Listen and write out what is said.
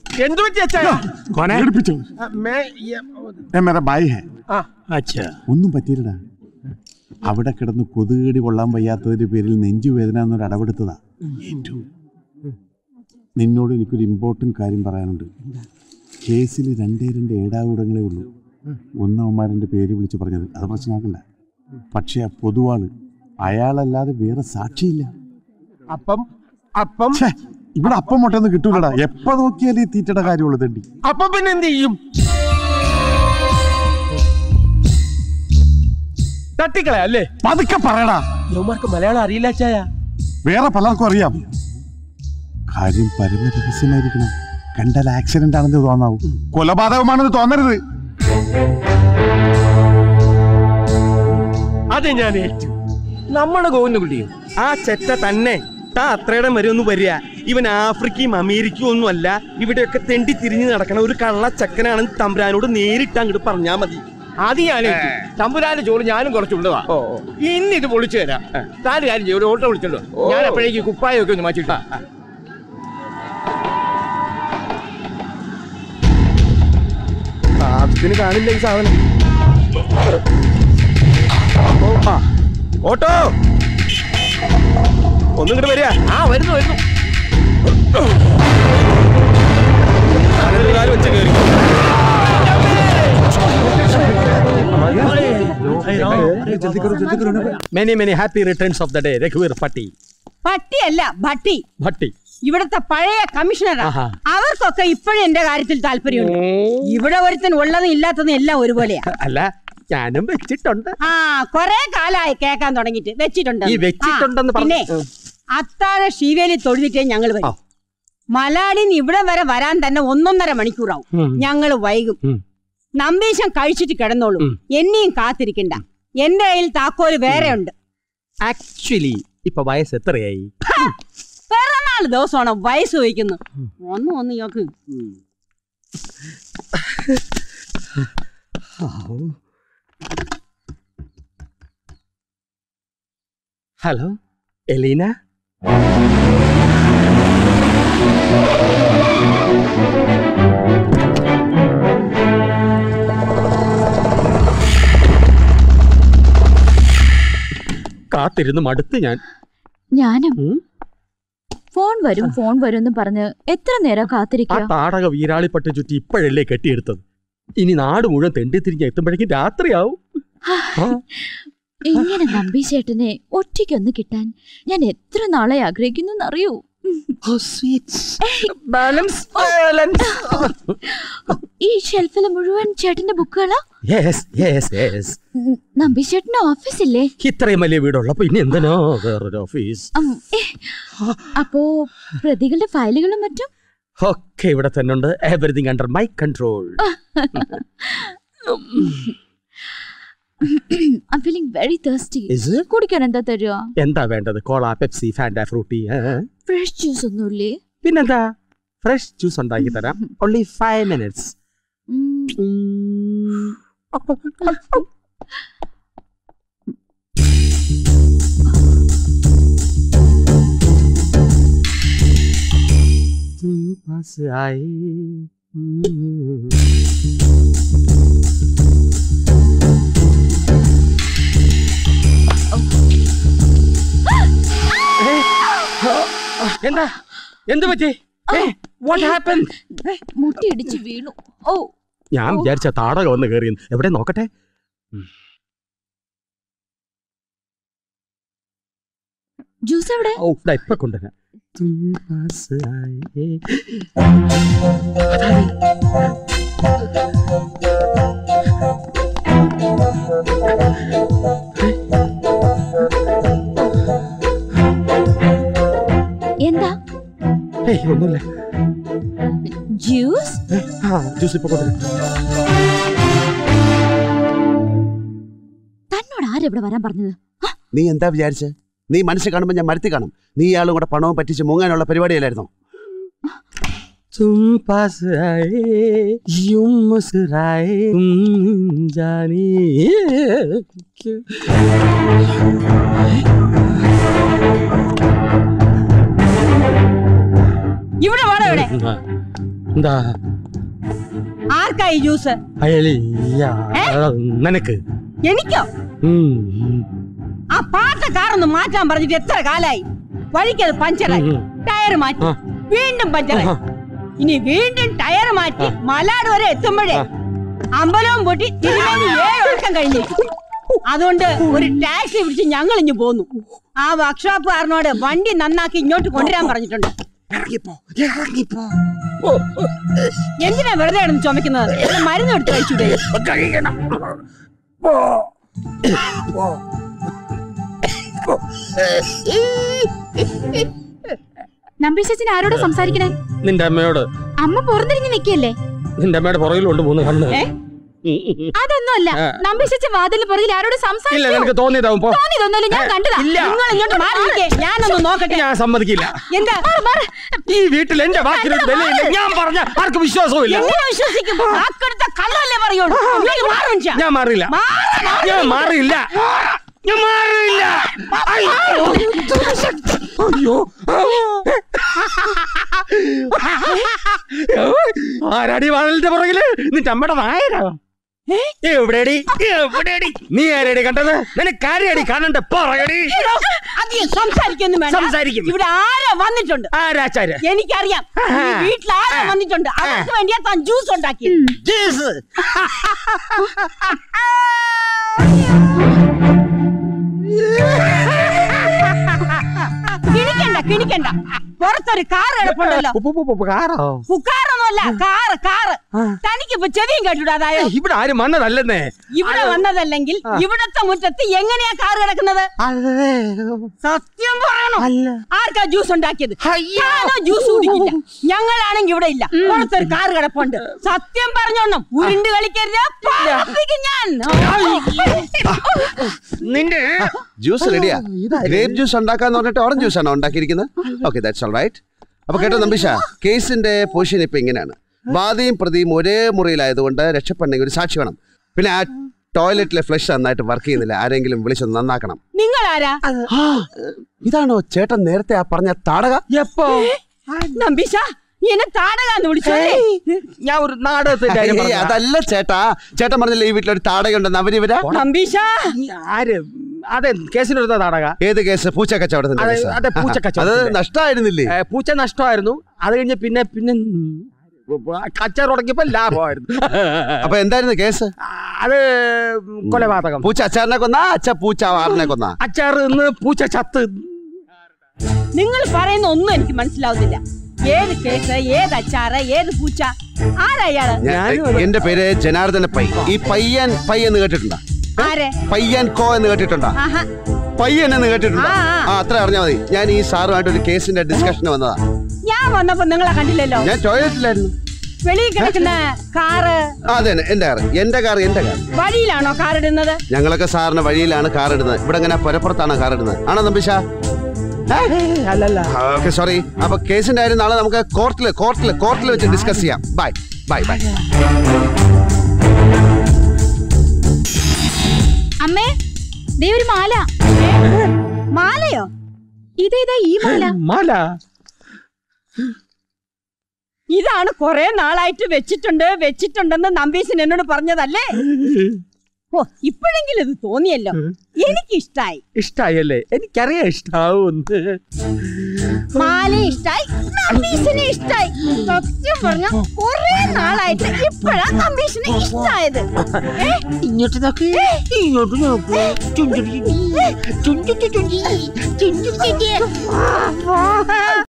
എന്തു പറ്റി അച്ചായ കോനെ പേടിപ്പിച്ചോ ആ, മേ യ- ഏ മേരെ ബായ് ഹേ ആ അച്ഛാ ഒന്നും പറ്റിയില്ലടാ അവിടെ കിടന്ന് കൊതുകടി കൊള്ളാൻ വയ്യാത്തതിന്റെ പേരിൽ നെഞ്ചുവേദന എന്നൊരു അടവെടുത്തതാ ഏറ്റു. നിന്നോട് എനിക്കൊരു ഇമ്പോർട്ടന്റ് കാര്യം പറയാനുണ്ട് കേസിൽ രണ്ടേ രണ്ട് ഏടാകൂടങ്ങളേ ഉള്ളൂ ഒന്നവന്മാരൻ്റെ പേര് വിളിച്ച് പറഞ്ഞത് അത് പ്രശ്നമാക്കണ്ട പക്ഷേ ആ പൊതുവാള് അയാളല്ലാതെ വേറെ സാക്ഷിയില്ല അപ്പം അപ്പം ഛേ, ഇവിടെ അപ്പം മുട്ടൊന്നും കിട്ടൂലടാ എപ്പോ നോക്കിയാലും ഈ തീറ്റയുടെ കാര്യമുള്ളൂ തണ്ടി അപ്പം പിന്നെ എന്ത് ചെയ്യും തട്ടിക്കളയാ അല്ലേ പതുക്കെ പറയടാ യുവമാർക്ക് മലയാളം അറിയില്ല അച്ചായ വേറെ പലർക്കും അറിയാം കാര്യം പരമ രഹസ്യമായിരിക്കണം കണ്ടാൽ ആക്സിഡന്റ് ആണെന്ന് തോന്നാവും കൊലപാതകമാണെന്ന് തോന്നരുത് അത് ഞാൻ ഏറ്റു നമ്മുടെ ഗോവിന്ദകുട്ടിയും ആ ചെറ്റ തന്നെ താ അത്രയിടം വരെ ഒന്ന് വരിക ഇവൻ ആഫ്രിക്കയും അമേരിക്കയും ഒന്നും അല്ല ഇവിടെയൊക്കെ തെണ്ടി തിരിഞ്ഞ് നടക്കണ ഒരു കള്ളച്ചക്കനാണെന്ന് തമ്പുരാനോട് നേരിട്ട് അങ്ങോട്ട് പറഞ്ഞാ മതി അത് ഞാൻ തമ്പുരാന്റെ ചോറ് ഞാനും കുറച്ചുള്ളതാ ഓ ഇന്ന് ഇത് പൊളിച്ചു തരാം താല് കാര്യം ചെയ്യും ഒരു ഓട്ടോ വിളിച്ചല്ലോ ഞാൻ അപ്പോഴേക്ക് കുപ്പായൊക്കെ ഒന്ന് മാറ്റിട്ടാ ആവശ്യത്തിന് കാണില്ല ഈ സാധനം ഓ, ആ. ഓട്ടോ ഒന്നും ഇങ്ങോട്ട് വരിക ആ വരുന്നു വരുന്നു ഞാനൊരു കാല് വെച്ച് കയറി many many happy returns of the day രഘുവീർ പട്ടി പട്ടിയല്ല ഭട്ടി ഭട്ടി ഇവിടുത്തെ പഴയ കമ്മീഷണറാ ആഹാ. അവർക്കൊക്കെ ഇപ്പോഴും എന്റെ കാര്യത്തിൽ താല്പര്യമുണ്ട് ഇവിടെ ഒരുത്തൻ ഉള്ളതും ഇല്ലാത്തതും എല്ലാം ഒരുപോലെയാ അല്ല ഞാനും വെച്ചിട്ടുണ്ട് ആ കൊറേ കാലായി കേക്കാൻ തുടങ്ങിട്ട് വെച്ചിട്ടുണ്ട് ഈ വെച്ചിട്ടുണ്ടെന്ന് പിന്നെ പറഞ്ഞു അത്താഴ ശീവേലി തൊഴുതിട്ടേ ഞങ്ങൾ വരും ആ. മലാടിന്ന് ഇവിടെ വരെ വരാൻ തന്നെ ഒന്നൊന്നര മണിക്കൂറാവും ഉം. ഞങ്ങൾ വൈകും ഉം. നമ്പീശം കഴിച്ചിട്ട് കിടന്നോളും ഉം. എന്നെയും കാത്തിരിക്കണ്ട എന്റെ കയ്യിൽ താക്കോല് വേറെ ഉണ്ട് ആക്ച്വലി ഇപ്പൊ വയസ്സ് എത്രയായി പിറന്നാള് ദിവസമാണ് വയസ്സ് ചോദിക്കുന്നു ഒന്ന് ഒന്ന് നോക്ക് ഹലോ എലീന കാത്തിരുന്ന് മടുത്ത് ഞാൻ ഞാനും ഉം? ഫോൺ വരും ഫോൺ വരും എന്ന് പറഞ്ഞ് എത്ര നേരം ആ കാത്തിരിക്കുക താടക വീരാളിപ്പട്ട് ചുറ്റി ഇപ്പോഴല്ലേ കെട്ടിയെടുത്തത് ഇനി നാട് മുഴുവൻ തെണ്ടി തിരിഞ്ഞ് എത്തുമ്പോഴേക്കും രാത്രിയാവും ആ, ഇങ്ങനെ നമ്പീശേട്ടനെ ഒറ്റയ്ക്കൊന്ന് കിട്ടാൻ ഞാൻ എത്ര നാളെ ആഗ്രഹിക്കുന്നു എന്നറിയൂ balance, balance. ഈ ഷെൽഫില് മുഴുവൻ ചേട്ടന്റെ ബുക്കുകളാ Yes, yes, yes. ഉം, നമ്പീശേട്ടന്റെ ഓഫീസില്ലേ ഇത്രയും വലിയ വീടുള്ളപ്പോ ഇനി എന്തിനാ വേറൊരു ഓഫീസ് ഉം, ഏ, അപ്പോ പ്രതികളുടെ ഫയലുകളും മറ്റും ഒക്കെ ഇവിടെ തന്നെ ഉണ്ട് everything under my control I feeling very thirsty കുടിക്കാൻ എന്താ തരുക എന്താ വേണ്ടത് cola Pepsi Fanta Frooti fresh juice ഒന്നുമില്ലേ പിന്നെന്താ ഫ്രഷ് ജ്യൂസ് ഉണ്ടാക്കി തരാം ഓൺലി ഫൈവ് മിനിറ്റ്സ് ഉം, तुम पास आए എന്താ എന്ത് പറ്റി വാട്ട് ഹാപ്പൻ മുട്ടിയിടിച്ച് വീണു ഓ ഞാൻ വിചാരിച്ച താടക വന്ന് കയറി എവിടെ നോക്കട്ടെ ജ്യൂസ് എവിടെ ഓ ദാ ഇപ്പൊ കൊണ്ടുവരാം തും പാസ് ആയേ. എന്താ ഏയ് ഒന്നുമില്ല ജ്യൂസ് ഏ, ആ ജ്യൂസ് ഇപ്പൊ കൊണ്ടുവരാം തന്നോട് ആരെവിടെ വരാൻ പറഞ്ഞത് നീ എന്താ വിചാരിച്ച് നീ മനസ്സിൽ കാണുമ്പോൾ ഞാൻ മരത്തി കാണും നീ ഇയാളും കൂടെ പണവും പറ്റിച്ച് മുങ്ങാനുള്ള പരിപാടിയല്ലായിരുന്നോ तुम पास आए यूं मुस्कुराए तुम जाने क्यों- ഇവിടെ വേണം ഇവിടെ ആ, എന്താ ആർക്കായി ജ്യൂസ് അയലി നിനക്ക് എനിക്കോ ഉം. ആ പാട്ട കാറൊന്ന് മാറ്റാൻ പറഞ്ഞിട്ട് എത്ര കാലായി വഴിക്കത് പഞ്ചറായി ഉം. ടയർ മാറ്റി ആ. വീണ്ടും പഞ്ചറായി ആഹാ. ഇനി വീണ്ടും ടയർ മാറ്റി മലാട് വരെ എത്തുമ്പോഴേ അമ്പലവും പൊട്ടി തിരുമേനി ഏഴ് വർഷം കഴിഞ്ഞിരിക്കും അതുകൊണ്ട് ഒരു ടാക്സി പിടിച്ച് ഞങ്ങൾ ഇഞ്ഞു പോന്നു ആ വർക്ക്ഷോപ്പുകാരനോട് വണ്ടി നന്നാക്കി ഇങ്ങോട്ട് കൊണ്ടുവരാൻ പറഞ്ഞിട്ടുണ്ട് എന്തിനാ വെറുതെ കിടന്ന് ചുമക്കുന്നത് വല്ല മരുന്ന് എടുത്ത് കഴിച്ചൂടെ നമ്പീശച്ചൻ ആരോട് സംസാരിക്കണേ നിന്റെ അമ്മയോട് അമ്മ പുറത്തിരിഞ്ഞ് നിൽക്കല്ലേ നിന്റെ അമ്മയുടെ പുറകിലുണ്ട് മൂന്ന് കണ്ണ് ഏ? ഉം, ഉം, ഉം. അതൊന്നുമല്ല ആ. നമ്പീശച്ചൻ വാതിലിന് പുറകിൽ ആരോട് ഇല്ല സംസാരിച്ചു നിനക്ക് തോന്നിയതാവും പോ തോന്നിയതൊന്നുമല്ല ഞാൻ കണ്ടതാ ഇല്ല നിങ്ങൾ ഇങ്ങോട്ട് മാറി നിൽക്കേ ഞാനൊന്ന് നോക്കട്ടെ ഞാൻ സമ്മതിക്കില്ല എന്താ ഈ വീട്ടിൽ എന്റെ വാക്കിനൊരു വിലയില്ല ഞാൻ പറഞ്ഞ ആർക്കും വിശ്വാസവും ഇല്ല എങ്ങനെ വിശ്വസിക്കും വാക്കെടുത്ത കള്ളല്ലേ പറയുള്ളൂ ഇങ്ങോട്ട് മാറ് മനുഷ്യ. ഞാൻ മാറില്ല മാറ്, മാറ്. ഞാൻ മാറില്ല ഞാൻ മാറില്ല അയ്യോ. അയ്യോ ആരാടി വാഴലിന്റെ പുറകില് നിന്റെ അമ്മയുടെ നായരാ എവിടെടി എവിടെടി നീ ആരടി കണ്ടത് നിനക്ക് ആരെയടി കാണണ്ട പറയടി എടോ, അധികം സംസാരിക്കൊന്നും വേണ്ട സംസാരിക്കും. ഇവിടെ ആരാ വന്നിട്ടുണ്ട് ആരാച്ചാര് എനിക്കറിയാം ആഹാ. ഈ വീട്ടിൽ ആരാ വന്നിട്ടുണ്ട് അവർക്ക് വേണ്ടിയാ താൻ ജ്യൂസ് ഉണ്ടാക്കി ജീസ് കിണിക്കണ്ട കിണിക്കണ്ട പുറത്തൊരു കാർ കിടപ്പുണ്ടല്ലോ കാറോ ഫുക്കാറൊന്നുമല്ല കാറ് കാറ് തനിക്ക് ഇപ്പൊ ചെവിയും കേട്ടുവിടാതായോ ഇവിടെ ആരും വന്നതല്ലെന്നേ ഇവിടെ വന്നതല്ലെങ്കിൽ ഇവിടത്തെ മുറ്റത്ത് എങ്ങനെയാ കാറ് കിടക്കുന്നത് സത്യം പറയണോ ആർക്കാ ജ്യൂസ് ഉണ്ടാക്കിയത് ഞാനോ ജ്യൂസ് കുടിക്കില്ല ഞങ്ങളാണെങ്കി ഇവിടെ ഇല്ല പുറത്തൊരു കാറ് കിടപ്പുണ്ട് സത്യം പറഞ്ഞോണം ഉരുണ്ട് കളിക്കരുത് പറപ്പിക്കും ഞാൻ നിന്റെ ജ്യൂസ് റെഡിയാ ഗ്രേപ്പ് ജ്യൂസ് ഉണ്ടാക്കാന്ന് പറഞ്ഞിട്ട് ഓറഞ്ച് ജ്യൂസ് ആണോ ഉണ്ടാക്കിയിരിക്കുന്നത് ഓക്കെ ദാറ്റ്സ് ഓൾ റൈറ്റ് അപ്പൊ കേട്ടോ നമ്പീഷ കേസിന്റെ പൊസിഷൻ ഇപ്പൊ ഇങ്ങനെയാണ് വാദിയും പ്രതിയും ഒരേ മുറിയിലായതുകൊണ്ട് രക്ഷപ്പെടണമെങ്കിൽ ഒരു സാക്ഷി വേണം പിന്നെ ആ ടോയ്ലറ്റിലെ ഫ്ലഷ് നന്നായിട്ട് വർക്ക് ചെയ്യുന്നില്ല ആരെങ്കിലും വിളിച്ചൊന്ന് നന്നാക്കണം നിങ്ങൾ ആരാ ആ, ഇതാണോ ചേട്ടൻ നേരത്തെ ആ പറഞ്ഞ താടക എപ്പോ നമ്പീശ എന്നെ താടകാന്ന് വിളിച്ചോളേ ഞാൻ ഒരു നാടകത്തിന്റെ കാര്യം ഏയ്, പറഞ്ഞതാ. അതല്ല ചേട്ടാ ചേട്ടൻ പറഞ്ഞില്ലേ ഈ വീട്ടിലൊരു താടകയുണ്ടെന്ന് അവരിവരാ നമ്പീശ ഈ ആര് അതെ കേസിനെടുത്ത നാടക ഏത് കേസ് പൂച്ച കച്ചവടത്തിന്റെ അതെ, കേസ് അതെ, പൂച്ച അത് കച്ചവടത്തിന്റെ. നഷ്ടമായിരുന്നില്ലേ ഏ, പൂച്ച നഷ്ടമായിരുന്നു അത് കഴിഞ്ഞ് പിന്നെ പിന്നെ കച്ച തുടങ്ങിയപ്പോ ലാഭമായിരുന്നു അപ്പൊ എന്തായിരുന്നു കേസ് അത് കൊലപാതകം പൂച്ച അച്ചാറിനെ കൊന്നാ അച്ഛ പൂച്ച ആറിനെ കൊന്നാ അച്ചാറ് ഇന്ന് പൂച്ച ചത്ത് നിങ്ങൾ പറയുന്ന ഒന്നും എനിക്ക് മനസ്സിലാവുന്നില്ല ഏത് കേസ് ഏത് അച്ചാറ് ഏത് പൂച്ച ആരാ അയാള് ഞാൻ- എന്റെ പേര് ജനാർദ്ദന പൈ ഈ പയ്യൻ പൈ എന്ന് കേട്ടിട്ടുണ്ടോ ആരെ പയ്യൻ കോ എന്ന് കേട്ടിട്ടുണ്ടോ ആഹാ പയ്യൻ എന്ന് കേട്ടിട്ടുണ്ടോ ആ, ആ. ആ അത്ര അറിഞ്ഞാൽ മതി ഞാൻ ഈ സാറുമായിട്ട് ഒരു കേസിന്റെ ഡിസ്കഷന് വന്നതാ ഞാൻ വന്നപ്പോ നിങ്ങളെ കണ്ടില്ലല്ലോ ഞാൻ ടോയ്ലറ്റിലായിരുന്നു വെളിയിൽ കിടക്കുന്ന കാറ് ആ, അതെ എന്റെ കാർ എന്റെ കാർ എന്റെ കാർ വഴിയിലാണോ കാർ ഇടുന്നത് ഞങ്ങളൊക്കെ സാറിന് വഴിയിലാണ് കാർ ഇടുന്നത് ഇവിടെ ഇങ്ങനെ പുരപ്പുറത്താണ് കാർ ഇടുന്നത് ആണോ നമ്പിഷ അല്ലല്ല ഓക്കെ സോറി അപ്പൊ കേസിന്റെ കാര്യം നാളെ നമുക്ക് കോർട്ടിൽ കോർട്ടിൽ കോർട്ടിൽ വെച്ച് ഡിസ്കസ് ചെയ്യാം ബൈ ബൈ ബൈ അമ്മേ ദേ ഒരു മാല മാലയോ ഇതേതാ ഈ മാല മാല ഇതാണ് കുറെ നാളായിട്ട് വെച്ചിട്ടുണ്ട് വെച്ചിട്ടുണ്ടെന്ന് നമ്പീശൻ എന്നോട് പറഞ്ഞതല്ലേ ഓ ഇപ്പോഴെങ്കിലും ഇത് തോന്നിയല്ലോ എനിക്കിഷ്ടായി ഇഷ്ടായല്ലേ എനിക്കറിയാം ഇഷ്ടാവൂന്ന് മാല ഇഷ്ടായി നമ്പീശനെ ഇഷ്ടായി സത്യം പറഞ്ഞ കുറെ നാളായിട്ട് ഇപ്പോഴാ നമ്പീശനെ ഇഷ്ടായത് ഏ? ഇങ്ങോട്ട് നോക്ക് ഇങ്ങോട്ട് നോക്ക് ചുഞ്ചുടി ചുഞ്ചുടി ചുഞ്ചി ചുഞ്ചുടി